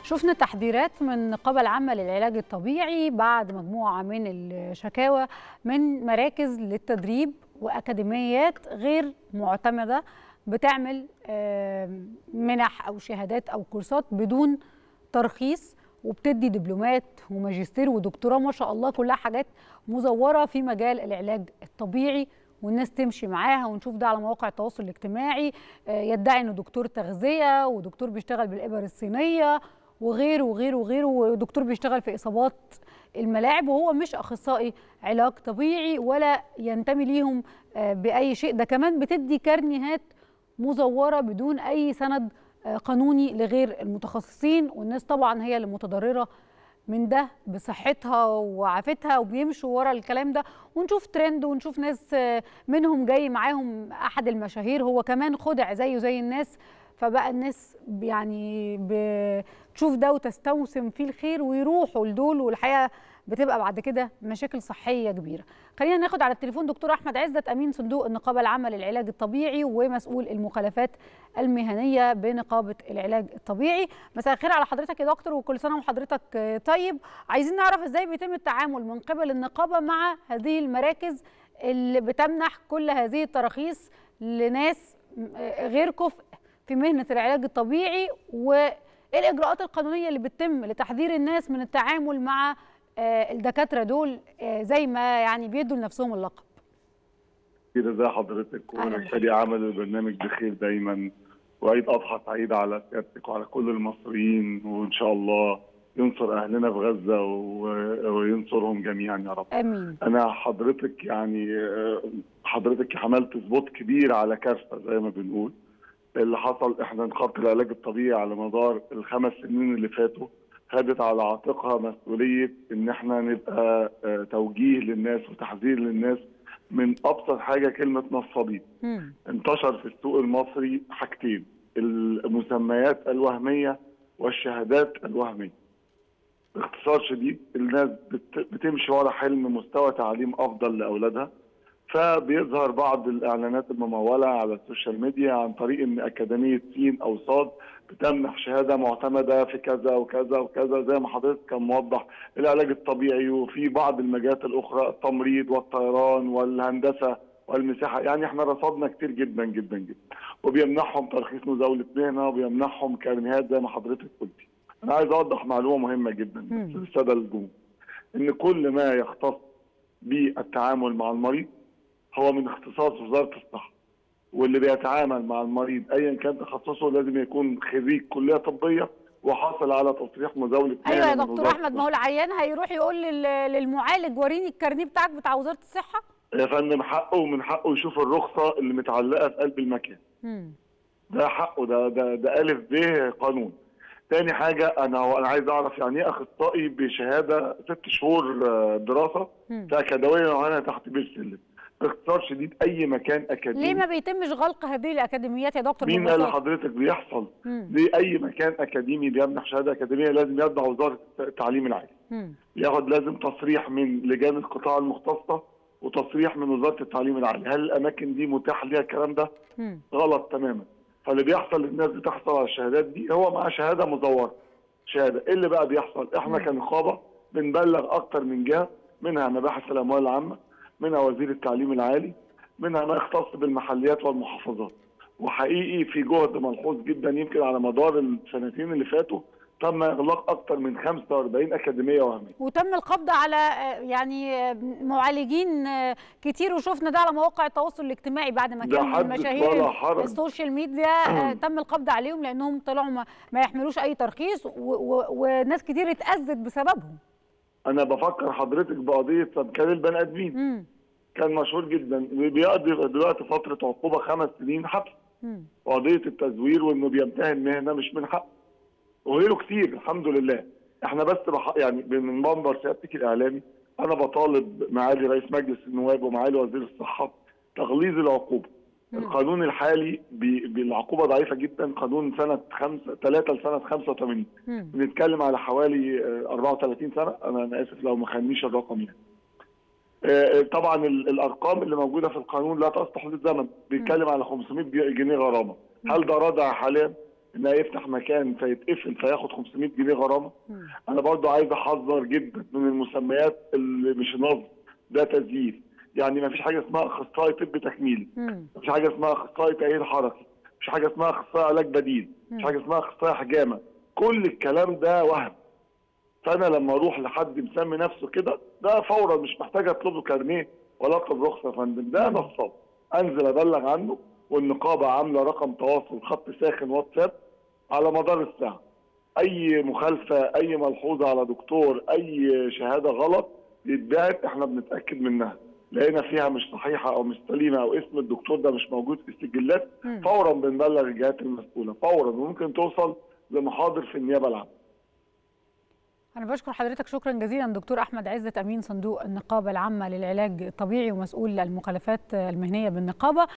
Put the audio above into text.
شفنا تحذيرات من النقابة العامة للعلاج الطبيعي بعد مجموعة من الشكاوى من مراكز للتدريب وأكاديميات غير معتمدة بتعمل منح أو شهادات أو كورسات بدون ترخيص وبتدي دبلومات وماجستير ودكتوراه ما شاء الله كلها حاجات مزورة في مجال العلاج الطبيعي والناس تمشي معاها ونشوف ده على مواقع التواصل الاجتماعي يدعي انه دكتور تغذيه ودكتور بيشتغل بالابر الصينيه وغيره وغيره وغيره ودكتور بيشتغل في اصابات الملاعب وهو مش اخصائي علاج طبيعي ولا ينتمي ليهم باي شيء ده كمان بتدي كارنيهات مزوره بدون اي سند قانوني لغير المتخصصين والناس طبعا هي اللي متضرره من ده بصحتها وعافتها وبيمشوا ورا الكلام ده ونشوف ترند ونشوف ناس منهم جاي معاهم احد المشاهير هو كمان خدع زيه زي الناس فبقى الناس يعني بتشوف ده وتستوسم فيه الخير ويروحوا لدول والحقيقه بتبقى بعد كده مشاكل صحيه كبيره. خلينا ناخد على التليفون دكتور احمد عزت امين صندوق النقابه العامه للعلاج الطبيعي ومسؤول المخالفات المهنيه بنقابه العلاج الطبيعي. مساء الخير على حضرتك يا دكتور وكل سنه وحضرتك طيب. عايزين نعرف ازاي بيتم التعامل من قبل النقابه مع هذه المراكز اللي بتمنح كل هذه التراخيص لناس غير كفء في مهنه العلاج الطبيعي وايه الاجراءات القانونيه اللي بتتم لتحذير الناس من التعامل مع الدكاتره دول زي ما يعني بيدوا لنفسهم اللقب. كده ازي حضرتك ونبتدي عمل البرنامج بخير دايما وعيد اضحى سعيد على سيادتك وعلى كل المصريين وان شاء الله ينصر اهلنا في غزه وينصرهم جميعا يا رب. امين. انا حضرتك يعني حضرتك عملت سبوت كبير على كارثه زي ما بنقول. اللي حصل احنا نقابه العلاج الطبيعي على مدار الخمس سنين اللي فاتوا خدت على عاتقها مسؤوليه ان احنا نبقى توجيه للناس وتحذير للناس من ابسط حاجه كلمه نصابين. انتشر في السوق المصري حاجتين المسميات الوهميه والشهادات الوهميه. باختصار شديد الناس بتمشي ورا حلم مستوى تعليم افضل لاولادها فبيظهر بعض الاعلانات المموله على السوشيال ميديا عن طريق ان اكاديميه سين او صاد بتمنح شهاده معتمده في كذا وكذا وكذا زي ما حضرتك كان موضح العلاج الطبيعي وفي بعض المجالات الاخرى التمريض والطيران والهندسه والمساحه يعني احنا رصدنا كتير جدا جدا جدا وبيمنحهم ترخيص مزاوله مهنه وبيمنحهم كارنيهات زي ما حضرتك قلتي. انا عايز اوضح معلومه مهمه جدا للساده الجمهور ان كل ما يختص بالتعامل مع المريض هو من اختصاص وزاره الصحه واللي بيتعامل مع المريض ايا كان تخصصه لازم يكون خريج كليه طبيه وحاصل على تصريح مزاوله ايوه يا دكتور احمد ما هو العيان هيروح يقول للمعالج وريني الكارنيه بتاعك بتاع وزاره الصحه يا فندم حقه ومن حقه يشوف الرخصه اللي متعلقه في قلب المكان مم. ده حقه ده ده ده الف ب قانون تاني حاجه انا انا عايز اعرف يعني ايه اخصائي بشهاده ست شهور دراسه في اكاديميه معينه تحت بير السلم باختصار شديد اي مكان اكاديمي ليه ما بيتمش غلق هذه الاكاديميات يا دكتور مين قال لحضرتك بيحصل مم. ليه اي مكان اكاديمي بيمنح شهاده اكاديميه لازم يتبع وزاره التعليم العالي مم. ياخد لازم تصريح من لجان القطاع المختصه وتصريح من وزاره التعليم العالي هل الاماكن دي متاح ليها الكلام ده مم. غلط تماما فاللي بيحصل الناس بتحصل على الشهادات دي هو معاه شهاده مزوره شهاده ايه اللي بقى بيحصل احنا كنقابه بنبلغ اكتر من جهه منها مباحث الاموال العامه منها وزير التعليم العالي منها ما يختص بالمحليات والمحافظات وحقيقي في جهد ملحوظ جدا يمكن على مدار السنتين اللي فاتوا تم اغلاق اكثر من 45 اكاديميه وهميه وتم القبض على يعني معالجين كتير وشفنا ده على مواقع التواصل الاجتماعي بعد ما كانوا من مشاهير السوشيال ميديا تم القبض عليهم لانهم طلعوا ما, ما يحملوش اي ترخيص وناس كتير اتاذت بسببهم انا بفكر حضرتك بقضيه كان البني ادمين كان مشهور جدا بيقضي دلوقتي فتره عقوبه خمس سنين حبس وقضيه التزوير وانه بيمتهن مهنه مش من حقه وغيره كتير الحمد لله احنا بس بح... يعني من منبر سيادتك الاعلامي انا بطالب معالي رئيس مجلس النواب ومعالي وزير الصحه تغليظ العقوبه القانون الحالي بالعقوبه ضعيفه جدا قانون سنه 5 3 لسنه 85 بنتكلم على حوالي 34 سنه انا انا اسف لو ما خانيش الرقم يعني طبعا الارقام اللي موجوده في القانون لا تصلح للزمن بيتكلم على 500 جنيه غرامه هل ده رادع حاليا انها يفتح مكان فيتقفل فياخد 500 جنيه غرامه انا برضو عايز احذر جدا من المسميات اللي مش نصب ده تزييف يعني ما فيش حاجه اسمها اخصائي طب تكميلي مم. مفيش حاجه اسمها اخصائي تاهيل حركي مفيش حاجه اسمها اخصائي علاج بديل مفيش حاجه اسمها اخصائي حجامه كل الكلام ده وهم فانا لما اروح لحد مسمي نفسه كده ده فورا مش محتاج اطلب له كارنيه ولا اطلب رخصه يا فندم ده نصاب انزل ابلغ عنه والنقابه عامله رقم تواصل خط ساخن واتساب على مدار الساعه اي مخالفه اي ملحوظه على دكتور اي شهاده غلط يتبعت احنا بنتاكد منها لقينا فيها مش صحيحه او مش سليمه او اسم الدكتور ده مش موجود في السجلات مم. فورا بنبلغ الجهات المسؤوله فورا وممكن توصل لمحاضر في النيابه العامه أنا بشكر حضرتك شكرا جزيلا دكتور أحمد عزت أمين صندوق النقابة العامة للعلاج الطبيعي ومسؤول المخالفات المهنية بالنقابة